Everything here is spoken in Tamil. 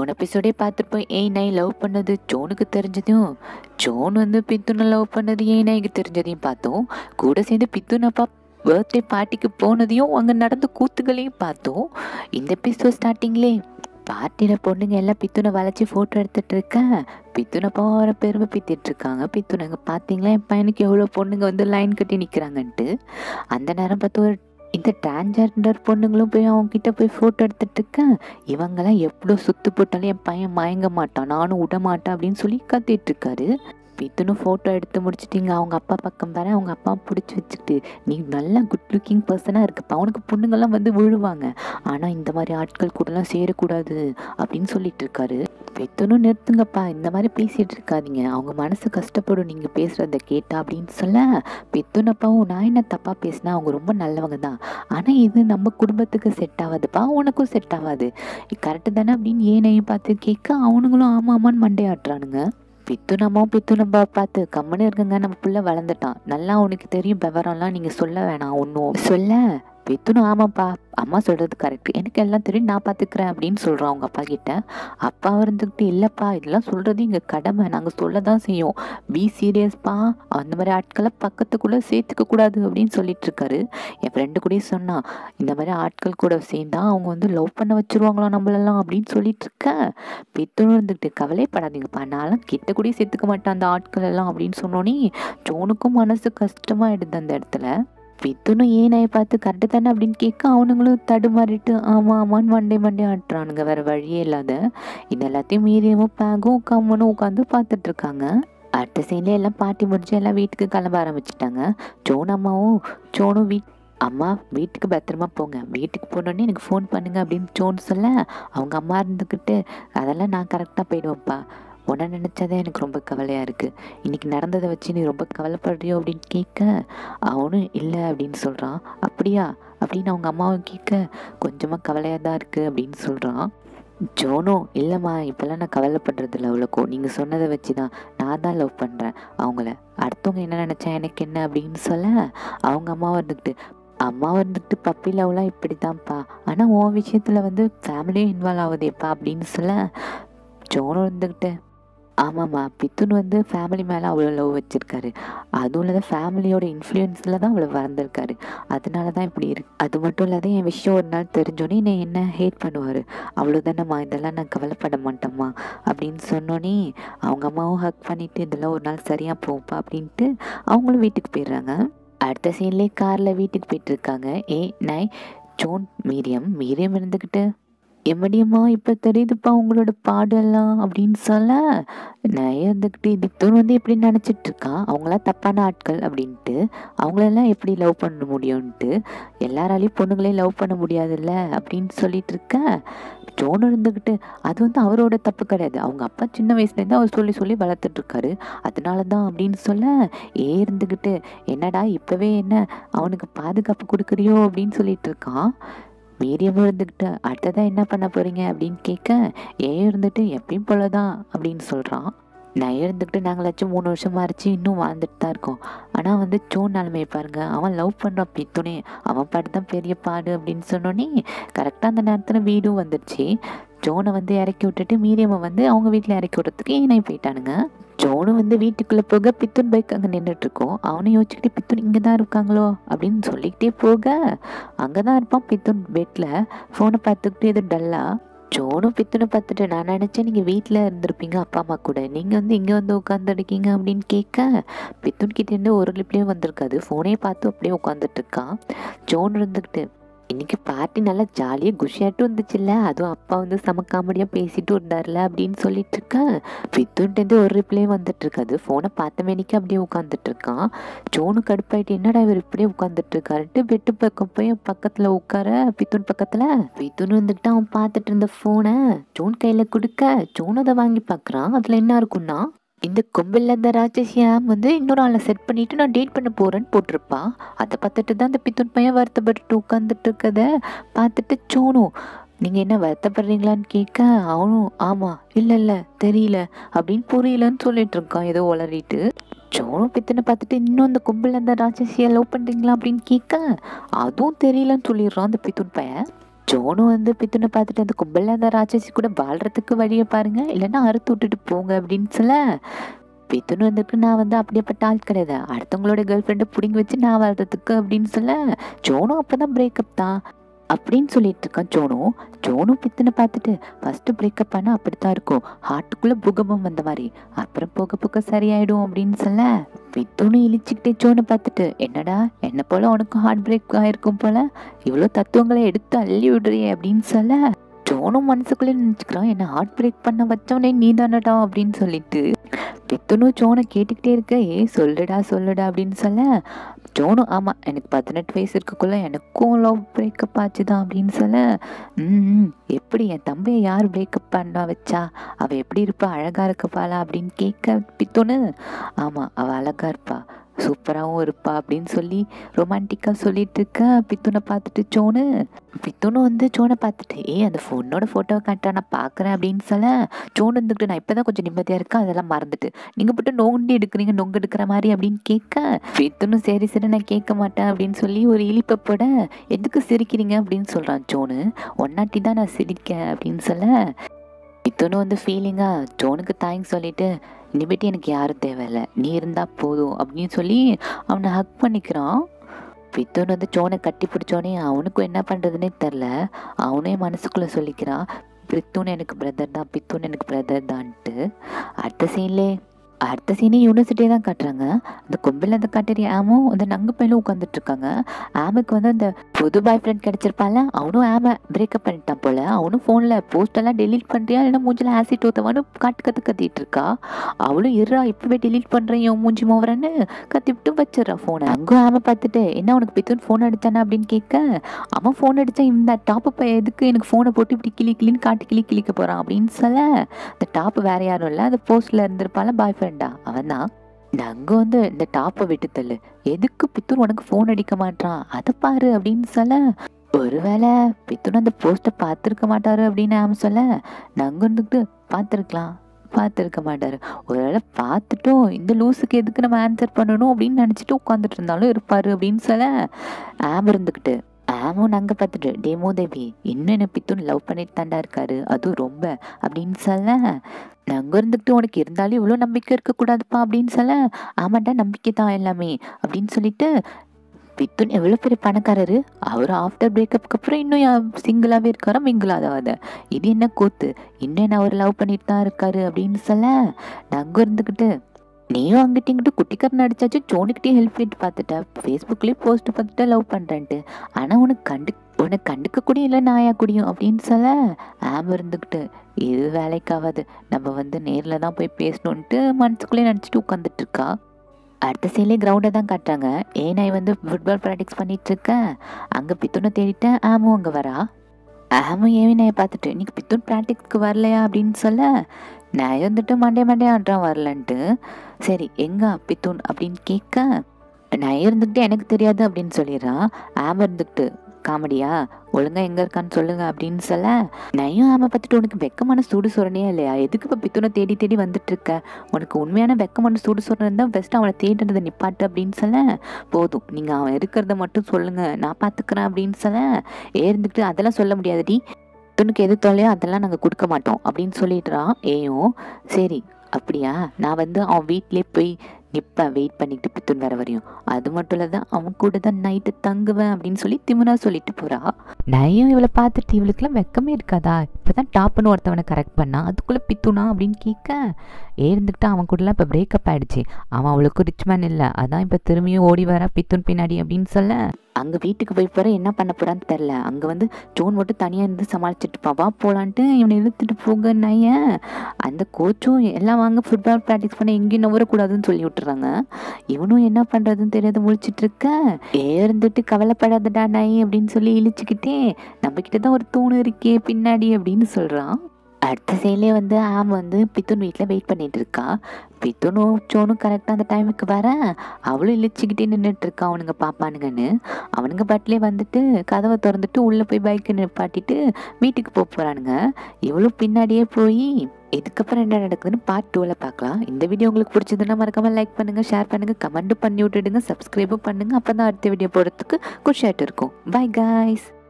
போன எபிசோடே பார்த்துருப்போம் ஏய் நாய் லவ் பண்ணது ஜோனுக்கு தெரிஞ்சதையும் ஜோன் வந்து பித்துனை லவ் பண்ணது ஏய் நாய்க்கு தெரிஞ்சதையும் பார்த்தோம் கூட சேர்ந்து பித்துன் அப்பா பர்த்டே பார்ட்டிக்கு போனதையும் அங்கே நடந்த கூத்துகளையும் பார்த்தோம் இந்த எபிசோட் ஸ்டார்டிங்லே பார்ட்டியில் பொண்ணுங்க எல்லாம் பித்துனை வளைச்சி ஃபோட்டோ எடுத்துட்டு இருக்க பித்துனப்பா வர பெருமை பித்திட்டு இருக்காங்க பித்துனங்க பார்த்தீங்களா என் பையனுக்கு எவ்வளோ பொண்ணுங்க வந்து லைன் கட்டி நிற்கிறாங்கன்ட்டு அந்த நேரம் பார்த்து ஒரு இந்த டிரான்ஜெண்டர் பொண்ணுங்களும் போய் அவங்க கிட்ட போய் ஃபோட்டோ எடுத்துட்டு இருக்கேன் இவங்கெல்லாம் எவ்வளோ சுத்து போட்டாலும் என் பையன் மயங்க மாட்டான் நானும் விட மாட்டேன் அப்படின்னு சொல்லி கத்திட்டு இருக்காரு பித்துனும் ஃபோட்டோ எடுத்து முடிச்சிட்டிங்க அவங்க அப்பா பக்கம் வர அவங்க அப்பா பிடிச்சி வச்சுக்கிட்டு நீ நல்லா குட் லுக்கிங் பர்சனாக இருக்குப்பா அவனுக்கு பொண்ணுங்கள்லாம் வந்து விழுவாங்க ஆனால் இந்த மாதிரி ஆட்கள் கூடலாம் சேரக்கூடாது அப்படின்னு சொல்லிட்டு இருக்காரு பித்துனும் நிறுத்துங்கப்பா இந்த மாதிரி பேசிட்டு இருக்காதீங்க அவங்க மனசு கஷ்டப்படும் நீங்கள் பேசுகிறத கேட்டா அப்படின்னு சொல்ல பித்துனப்பாவும் நான் என்ன தப்பாக பேசினா அவங்க ரொம்ப நல்லவங்க தான் ஆனால் இது நம்ம குடும்பத்துக்கு செட் ஆகாதுப்பா உனக்கும் செட் ஆகாது கரெக்டு தானே அப்படின்னு ஏனையும் பார்த்து கேட்க அவனுங்களும் ஆமாம் ஆமான்னு மண்டையாட்டுறானுங்க பித்துனமோ பித்துனம்பா பார்த்து கம்முன்னு இருக்குங்க நம்ம புள்ள வளர்ந்துட்டான் நல்லா உனக்கு தெரியும் விவரம்லாம் நீங்கள் சொல்ல வேணாம் ஒன்றும் சொல்ல பித்துனும் ஆமாப்பா அம்மா சொல்கிறது கரெக்ட் எனக்கு எல்லாம் தெரியும் நான் பார்த்துக்கிறேன் அப்படின்னு சொல்கிறான் அவங்க அப்பா கிட்ட அப்பா இருந்துக்கிட்டு இல்லைப்பா இதெல்லாம் சொல்கிறது எங்கள் கடமை நாங்கள் சொல்ல தான் செய்யும் பி சீரியஸ்ப்பா அந்த மாதிரி ஆட்களை பக்கத்துக்குள்ளே சேர்த்துக்க கூடாது அப்படின்னு சொல்லிட்டு இருக்காரு என் ஃப்ரெண்டு கூட சொன்னான் இந்த மாதிரி ஆட்கள் கூட சேர்ந்தா அவங்க வந்து லவ் பண்ண வச்சிருவாங்களா நம்மளெல்லாம் அப்படின்னு சொல்லிட்டு இருக்க பித்துணும் இருந்துக்கிட்டு கவலைப்படாதீங்கப்பா நான்லாம் கிட்ட கூட சேர்த்துக்க மாட்டேன் அந்த ஆட்கள் எல்லாம் அப்படின்னு சொன்னோன்னே ஜோனுக்கும் மனசு கஷ்டமாயிடுது அந்த இடத்துல பித்துனும் ஏனாயை பார்த்து கரெக்டு தானே அப்படின்னு கேட்க அவனுங்களும் தடுமாறிட்டு ஆமாம் ஆமான்னு மண்டே மண்டே ஆட்டுறானுங்க வேற வழியே இல்லாத இது எல்லாத்தையும் மீறியமும் பேகும் கம்மனும் உட்காந்து பார்த்துட்டு இருக்காங்க அடுத்த சீன்ல எல்லாம் பாட்டி முடிஞ்சு எல்லாம் வீட்டுக்கு கிளம்ப ஆரம்பிச்சிட்டாங்க ஜோன் அம்மாவும் ஜோனும் வீட் அம்மா வீட்டுக்கு பத்திரமா போங்க வீட்டுக்கு போனோடனே எனக்கு ஃபோன் பண்ணுங்க அப்படின்னு ஜோன் சொல்ல அவங்க அம்மா இருந்துக்கிட்டு அதெல்லாம் நான் கரெக்டாக போயிடுவேன்ப்பா உன்னை நினச்சாதான் எனக்கு ரொம்ப கவலையாக இருக்குது இன்னைக்கு நடந்ததை வச்சு நீ ரொம்ப கவலைப்படுறியோ அப்படின்னு கேட்க அவனும் இல்லை அப்படின்னு சொல்கிறான் அப்படியா அப்படின்னு அவங்க அம்மாவும் கேட்க கொஞ்சமாக கவலையாக தான் இருக்குது அப்படின்னு சொல்கிறான் ஜோனோ இல்லைம்மா இப்போல்லாம் நான் கவலைப்படுறது இல்லை அவ்வளோக்கோ நீங்கள் சொன்னதை வச்சு தான் நான் தான் லவ் பண்ணுறேன் அவங்கள அடுத்தவங்க என்ன நினச்சா எனக்கு என்ன அப்படின்னு சொல்ல அவங்க அம்மா வந்துக்கிட்டு அம்மா வந்துட்டு பப்பி லவ்லாம் இப்படி தான்ப்பா ஆனால் உன் விஷயத்தில் வந்து ஃபேமிலியும் இன்வால்வ் ஆகுதேப்பா அப்படின்னு சொல்ல ஜோனும் இருந்துக்கிட்டு ஆமாம்மா பித்துன் வந்து ஃபேமிலி மேலே அவ்வளோ லவ் வச்சுருக்காரு அதுவும் இல்லாத ஃபேமிலியோட இன்ஃப்ளூயன்ஸில் தான் அவ்வளோ வளர்ந்துருக்காரு அதனால தான் இப்படி இருக்கு அது மட்டும் இல்லாத என் விஷயம் ஒரு நாள் தெரிஞ்சோன்னே என்னை என்ன ஹேட் பண்ணுவார் அவ்வளோதானம்மா இதெல்லாம் நான் கவலைப்பட மாட்டேம்மா அப்படின்னு சொன்னோன்னே அவங்க அம்மாவும் ஹக் பண்ணிவிட்டு இதெல்லாம் ஒரு நாள் சரியாக போப்பா அப்படின்ட்டு அவங்களும் வீட்டுக்கு போயிடுறாங்க அடுத்த சீன்லேயே காரில் வீட்டுக்கு போயிட்டுருக்காங்க ஏ நாய் ஜோன் மீரியம் மீரியம் இருந்துக்கிட்டு எம்மடியம்மா இப்போ தெரியுதுப்பா உங்களோட பாடெல்லாம் அப்படின்னு சொல்ல நான் இருந்துக்கிட்டு தித்தூர் வந்து எப்படி நினச்சிட்டு இருக்கான் அவங்களாம் தப்பான ஆட்கள் அப்படின்ட்டு அவங்களெல்லாம் எப்படி லவ் பண்ண முடியும்ன்ட்டு எல்லாராலையும் பொண்ணுங்களையும் லவ் பண்ண முடியாதுல்ல அப்படின்னு சொல்லிட்டு இருக்க ஜோன் இருந்துக்கிட்டு அது வந்து அவரோட தப்பு கிடையாது அவங்க அப்பா சின்ன வயசுலேருந்து அவர் சொல்லி சொல்லி வளர்த்துட்டு இருக்காரு அதனால தான் அப்படின்னு சொல்ல ஏ இருந்துக்கிட்டு என்னடா இப்போவே என்ன அவனுக்கு பாதுகாப்பு கொடுக்குறியோ அப்படின்னு சொல்லிட்டு இருக்கான் மீடியமும் இருந்துக்கிட்டு அடுத்ததான் என்ன பண்ண போறீங்க அப்படின்னு கேட்க ஏன் இருந்துட்டு எப்பயும் போல தான் அப்படின்னு சொல்கிறான் நான் இருந்துக்கிட்டு நாங்களாச்சும் மூணு வருஷம் ஆச்சு இன்னும் வாழ்ந்துட்டு தான் இருக்கோம் ஆனால் வந்து ஜோன் நிலமையை பாருங்க அவன் லவ் பண்ணுறான் பித்துனே அவன் பாட்டு தான் பெரிய பாடு அப்படின்னு சொன்னோன்னே கரெக்டாக அந்த நேரத்தில் வீடும் வந்துடுச்சு ஜோனை வந்து இறக்கி விட்டுட்டு மீடியமை வந்து அவங்க வீட்டில் இறக்கி விடுறதுக்கு ஏனை போயிட்டானுங்க ஜோனு வந்து வீட்டுக்குள்ளே போக பித்துன் பைக் அங்கே நின்றுட்டு இருக்கோம் அவனும் யோசிச்சுக்கிட்டு பித்துன் இங்கே தான் இருக்காங்களோ அப்படின்னு சொல்லிக்கிட்டே போக அங்கே தான் இருப்பான் பித்துன் பெட்டில் ஃபோனை பார்த்துக்கிட்டு எது டல்லா ஜோனும் பித்துனை பார்த்துட்டு நான் நினச்சேன் நீங்கள் வீட்டில் இருந்திருப்பீங்க அப்பா அம்மா கூட நீங்கள் வந்து இங்கே வந்து உட்காந்துருக்கீங்க அப்படின்னு கேட்க பித்துன் கிட்டேருந்து ஒரு லிப்லேயும் வந்திருக்காது ஃபோனே பார்த்து அப்படியே உட்காந்துட்டு இருக்கான் ஜோன் இருந்துக்கிட்டு இன்னைக்கு பார்ட்டி நல்லா ஜாலியாக குஷியாட்டும் இருந்துச்சுல்ல அதுவும் அப்பா வந்து செம காமெடியாக பேசிட்டு இருந்தார்ல அப்படின்னு சொல்லிட்டு இருக்கேன் பித்துன்ட்டு ஒரு ரிப்ளையும் வந்துட்டு இருக்காது ஃபோனை பார்த்த மேனிக்கு அப்படியே உட்காந்துட்டு இருக்கான் ஜோனு கடுப்பாயிட்டு என்னடா இவர் இப்படியே உட்காந்துட்டு இருக்காருட்டு பெட்டு பக்கம் போய் பக்கத்தில் உட்கார பித்துன் பக்கத்தில் பித்துன் வந்துக்கிட்டு அவன் பார்த்துட்டு இருந்த ஃபோனை ஜோன் கையில் கொடுக்க ஜோன் அதை வாங்கி பார்க்குறான் அதில் என்ன இருக்குன்னா இந்த கொம்பில் இந்த ராட்சசியா வந்து இன்னொரு ஆளை செட் பண்ணிட்டு நான் டேட் பண்ண போறேன்னு போட்டிருப்பா அதை பார்த்துட்டு தான் அந்த பித்துன் பையன் வருத்தப்பட்டு உட்காந்துட்டு இருக்கத பார்த்துட்டு சோனும் நீங்கள் என்ன வருத்தப்படுறீங்களான்னு கேட்க அவனும் ஆமாம் இல்லை இல்லை தெரியல அப்படின்னு புரியலன்னு சொல்லிட்டு இருக்கான் ஏதோ உளறிட்டு சோனும் பித்தனை பார்த்துட்டு இன்னும் அந்த கும்பலில் அந்த ராட்சசியை லவ் பண்ணுறீங்களா அப்படின்னு கேட்க அதுவும் தெரியலன்னு சொல்லிடுறான் அந்த பித்துன் பையன் ஜோனும் வந்து பித்துனை பார்த்துட்டு அந்த கும்பலில் அந்த ராட்சசி கூட வாழ்றதுக்கு வழியை பாருங்க இல்லைன்னா அறுத்து விட்டுட்டு போங்க அப்படின்னு சொல்ல பித்துன்னு வந்துட்டு நான் வந்து அப்படியேப்பட்ட ஆள் கிடையாது அடுத்தவங்களோட கேர்ள் ஃப்ரெண்டை பிடிங்கி வச்சு நான் வாழ்றதுக்கு அப்படின்னு சொல்ல ஜோனும் அப்போ தான் பிரேக்கப் தான் அப்படின்னு சொல்லிட்டு இருக்கான் ஜோனும் ஜோனும் பித்துனை பார்த்துட்டு ஃபஸ்ட்டு பிரேக்கப் ஆனால் அப்படி தான் இருக்கும் ஹார்ட்டுக்குள்ளே பூகம்பம் வந்த மாதிரி அப்புறம் போக போக சரியாயிடும் அப்படின்னு சொல்ல பித்துன்னு இழிச்சுக்கிட்டே ஜோனை பார்த்துட்டு என்னடா என்ன போல உனக்கும் ஹார்ட் பிரேக் ஆயிருக்கும் போல இவ்வளோ தத்துவங்களை எடுத்து அள்ளி விடுறியே அப்படின்னு சொல்ல ஜோனும் மனசுக்குள்ளே நினச்சிக்கிறான் என்ன ஹார்ட் பிரேக் பண்ண வச்சவனே நீ தானடா அப்படின்னு சொல்லிட்டு பித்துனும் ஜோனை கேட்டுக்கிட்டே இருக்க ஏ சொல்லுடா சொல்லுடா அப்படின்னு சொல்ல ஜோனும் ஆமாம் எனக்கு பதினெட்டு வயசு இருக்கக்குள்ள எனக்கும் லவ் பிரேக்கப் ஆச்சு தான் அப்படின்னு சொல்ல ம் எப்படி என் தம்பியை யார் பிரேக்கப் பண்ணா வச்சா அவள் எப்படி இருப்பா அழகாக இருக்கப்பாளா அப்படின்னு கேட்க பித்துன்னு ஆமாம் அவள் அழகாக இருப்பா சூப்பராகவும் இருப்பா அப்படின்னு சொல்லி ரொமான்டிக்காக சொல்லிட்டு இருக்க பித்துனை பார்த்துட்டு ஜோனு பித்துன்னு வந்து ஜோனை பார்த்துட்டு ஏ அந்த பொண்ணோட ஃபோட்டோவை காட்டுறா நான் பார்க்குறேன் அப்படின்னு சொல்ல ஜோன் இருந்துக்கிட்டு நான் இப்போ தான் கொஞ்சம் நிம்மதியாக இருக்கேன் அதெல்லாம் மறந்துட்டு நீங்கள் மட்டும் நோண்டி எடுக்கிறீங்க நொங்கு எடுக்கிற மாதிரி அப்படின்னு கேட்க பித்துன்னு சரி சரி நான் கேட்க மாட்டேன் அப்படின்னு சொல்லி ஒரு இழிப்பை போட எதுக்கு சிரிக்கிறீங்க அப்படின்னு சொல்கிறான் ஜோனு ஒன்னாட்டி தான் நான் சிரிக்கேன் அப்படின்னு சொல்ல பித்துன்னு வந்து ஃபீலிங்காக ஜோனுக்கு தேங்க்ஸ் சொல்லிட்டு இனிமேட்டு எனக்கு யாரும் தேவையில்ல நீ இருந்தால் போதும் அப்படின்னு சொல்லி அவனை ஹக் பண்ணிக்கிறான் பித்துன்னு வந்து ஜோனை கட்டி பிடிச்சோனே அவனுக்கும் என்ன பண்ணுறதுனே தெரில அவனே மனசுக்குள்ளே சொல்லிக்கிறான் பித்துன்னு எனக்கு பிரதர் தான் பித்துன்னு எனக்கு பிரதர் தான்ட்டு அடுத்த சீன்லே அடுத்த சீனே யூனிவர்சிட்டியே தான் காட்டுறாங்க அந்த கொம்பில் அந்த காட்டுற ஆமும் அந்த நங்கு பையனும் உட்காந்துட்டு இருக்காங்க ஆமுக்கு வந்து அந்த புது பாய் ஃப்ரெண்ட் கிடைச்சிருப்பான்ல அவனும் ஆமை பிரேக்கப் பண்ணிட்டான் போல அவனும் ஃபோனில் போஸ்டெல்லாம் டெலீட் பண்ணுறியா இல்லைன்னா மூஞ்சில் ஆசிட் ஊற்றவான்னு காட்டு கற்று கத்திட்டு இருக்கா அவளும் இருறா இப்பவே டெலீட் பண்ணுறேன் என் மூஞ்சி மோவரன்னு கத்திவிட்டு வச்சிடறா ஃபோனை அங்கே ஆமை பார்த்துட்டு என்ன உனக்கு பித்துன்னு ஃபோன் அடிச்சானா அப்படின்னு கேட்க அவன் ஃபோன் அடித்தா இந்த டாப்பு பையன் எதுக்கு எனக்கு ஃபோனை போட்டு இப்படி கிளி கிளின்னு காட்டு கிளி கிளிக்க போகிறான் அப்படின்னு சொல்ல அந்த டாப்பு வேற யாரும் இல்லை அந்த போஸ்ட்டில் இருந்திருப்பால பாய் ஃப்ரெண்டா அவன் தான் அங்கே வந்து இந்த டாப்பை விட்டு தள்ளு எதுக்கு பித்தூர் உனக்கு ஃபோன் அடிக்க மாட்டான் அதை பாரு அப்படின்னு சொல்ல ஒருவேளை பித்துன்னு அந்த போஸ்ட்டை பார்த்துருக்க மாட்டாரு அப்படின்னு அவன் சொல்ல நாங்கள் இருந்துக்கிட்டு பார்த்துருக்கலாம் பார்த்துருக்க மாட்டாரு ஒருவேளை பார்த்துட்டும் இந்த லூஸுக்கு எதுக்கு நம்ம ஆன்சர் பண்ணணும் அப்படின்னு நினச்சிட்டு உட்காந்துட்டு இருந்தாலும் இருப்பாரு அப்படின்னு சொல்ல ஆம் இருந்துக்கிட்டு ஆமும் நாங்கள் பார்த்துட்டு டே மூதேவி இன்னும் என்ன பித்துன்னு லவ் பண்ணிட்டு தாண்டா இருக்காரு அதுவும் ரொம்ப அப்படின்னு சொல்ல நாங்கள் இருந்துக்கிட்டு உனக்கு இருந்தாலும் இவ்வளோ நம்பிக்கை இருக்கக்கூடாதுப்பா அப்படின்னு சொல்ல ஆமாண்டா நம்பிக்கை தான் எல்லாமே அப்படின்னு சொல்லிட்டு பித்துன் எவ்வளோ பெரிய பணக்காரரு அவர் ஆஃப்டர் பிரேக்கப்புக்கு அப்புறம் இன்னும் சிங்கிளாகவே இருக்காரா மிங்கிளாதவாத இது என்ன கூத்து இன்னும் என்ன அவர் லவ் பண்ணிட்டு தான் இருக்காரு அப்படின்னு சொல்ல நாங்கள் இருந்துக்கிட்டு நீயும் அங்கிட்ட இங்கிட்டு குட்டிக்காரன் அடிச்சாச்சு ஜோனுக்கிட்டே ஹெல்ப் பண்ணிட்டு பார்த்துட்டா ஃபேஸ்புக்லேயே போஸ்ட் பார்த்துட்டு லவ் பண்ணுறேன்ட்டு ஆனால் உனக்கு கண்டு உனக்கு கண்டுக்க கூட இல்லை நாயா குடியும் அப்படின்னு சொல்ல ஆம் இருந்துக்கிட்டு இது வேலைக்காகாது நம்ம வந்து நேரில் தான் போய் பேசணுன்ட்டு மனசுக்குள்ளே நினச்சிட்டு உட்காந்துட்டு இருக்கா அடுத்த சைட்லேயே கிரவுண்டை தான் காட்டுறாங்க ஏனாய் வந்து ஃபுட்பால் ப்ராக்டிஸ் பண்ணிட்டு இருக்கேன் அங்கே பித்துனை தேடிட்டேன் ஆமும் அங்கே வரா ஆமும் ஏவி நாயை பார்த்துட்டு இன்னைக்கு பித்துன் ப்ராக்டிஸ்க்கு வரலையா அப்படின்னு சொல்ல நான் இருந்துட்டு மண்டே மண்டே ஆடுறான் வரலன்ட்டு சரி எங்க பித்துன் அப்படின்னு கேட்க நான் இருந்துக்கிட்டு எனக்கு தெரியாது அப்படின்னு சொல்லிடுறான் ஆம் இருந்துக்கிட்டு காமெடியா ஒழுங்கா எங்க இருக்கான்னு சொல்லுங்க அப்படின்னு சொல்ல நையும் ஆமை பார்த்துட்டு உனக்கு வெக்கமான சூடு சொரணையே இல்லையா எதுக்கு இப்போ பித்துனை தேடி தேடி வந்துட்டு இருக்க உனக்கு உண்மையான வெக்கமான சூடு சொரணை இருந்தால் பெஸ்ட் அவனை தேடுறதை நிப்பாட்டு அப்படின்னு சொல்ல போதும் நீங்கள் அவன் இருக்கிறத மட்டும் சொல்லுங்க நான் பார்த்துக்கிறேன் அப்படின்னு சொல்ல ஏறிந்துக்கிட்டு அதெல்லாம் சொல்ல முடியாதுடி துணுக்கு எது தொல்லையோ அதெல்லாம் நாங்கள் கொடுக்க மாட்டோம் அப்படின்னு சொல்லிடுறான் ஏயும் சரி அப்படியா நான் வந்து அவன் வீட்லேயே போய் நிற்பேன் வெயிட் பண்ணிட்டு பித்துன் வர வரையும் அது மட்டும் இல்லை தான் அவன் கூட தான் நைட்டு தங்குவேன் அப்படின்னு சொல்லி திமுனா சொல்லிட்டு போறா நயம் இவளை பார்த்துட்டு இவளுக்குலாம் வெக்கமே இருக்காதா இப்போதான் டாப்னு ஒருத்தவனை கரெக்ட் பண்ணா அதுக்குள்ளே பித்துனா அப்படின்னு கேட்க ஏறிந்துக்கிட்டு அவன் கூடலாம் இப்போ பிரேக்கப் ஆயிடுச்சு அவன் அவளுக்கு ரிச் மேன் இல்லை அதான் இப்போ திரும்பியும் ஓடி வரா பித்துன் பின்னாடி அப்படின்னு சொல்ல அங்கே வீட்டுக்கு போய் போகிற என்ன பண்ண போறான்னு தெரில அங்கே வந்து ஜோன் மட்டும் தனியாக இருந்து சமாளிச்சுட்டு இருப்பான். வா போலான்ட்டு இவனை இழுத்துட்டு போங்க நையன் அந்த கோச்சும் எல்லாம் வாங்க ஃபுட்பால் ப்ராக்டிஸ் பண்ண எங்கேயும் நவரக்கூடாதுன்னு சொல்லி விட்டுறாங்க இவனும் என்ன பண்ணுறதுன்னு தெரியாத முழிச்சிட்டு இருக்க ஏர்ந்துட்டு கவலைப்படாதடா நாய் அப்படின்னு சொல்லி இழிச்சுக்கிட்டே நம்ம கிட்ட தான் ஒரு தூணு இருக்கே பின்னாடி அப்படின்னு சொல்கிறான் அடுத்த சைட்லேயே வந்து ஆம் வந்து பித்துன் வீட்டில் வெயிட் பண்ணிட்டு இருக்கா பித்துனும் சோனும் கரெக்டாக அந்த டைமுக்கு வர அவளும் இழிச்சுக்கிட்டே நின்றுட்டு இருக்கா அவனுங்க பாப்பானுங்கன்னு அவனுங்க பாட்டிலே வந்துட்டு கதவை திறந்துட்டு உள்ளே போய் பைக்கை நிப்பாட்டிட்டு வீட்டுக்கு போக போகிறானுங்க இவளும் பின்னாடியே போய் இதுக்கப்புறம் என்ன நடக்குதுன்னு பார்ட் டூவில் பார்க்கலாம் இந்த வீடியோ உங்களுக்கு பிடிச்சதுன்னா மறக்காமல் லைக் பண்ணுங்கள் ஷேர் பண்ணுங்கள் கமெண்ட் பண்ணி விட்டுடுங்க சப்ஸ்கிரைபும் பண்ணுங்கள் அப்போ தான் அடுத்த வீடியோ போடுறதுக்கு குஷியாட்டு இருக்கும் பை காய்ஸ்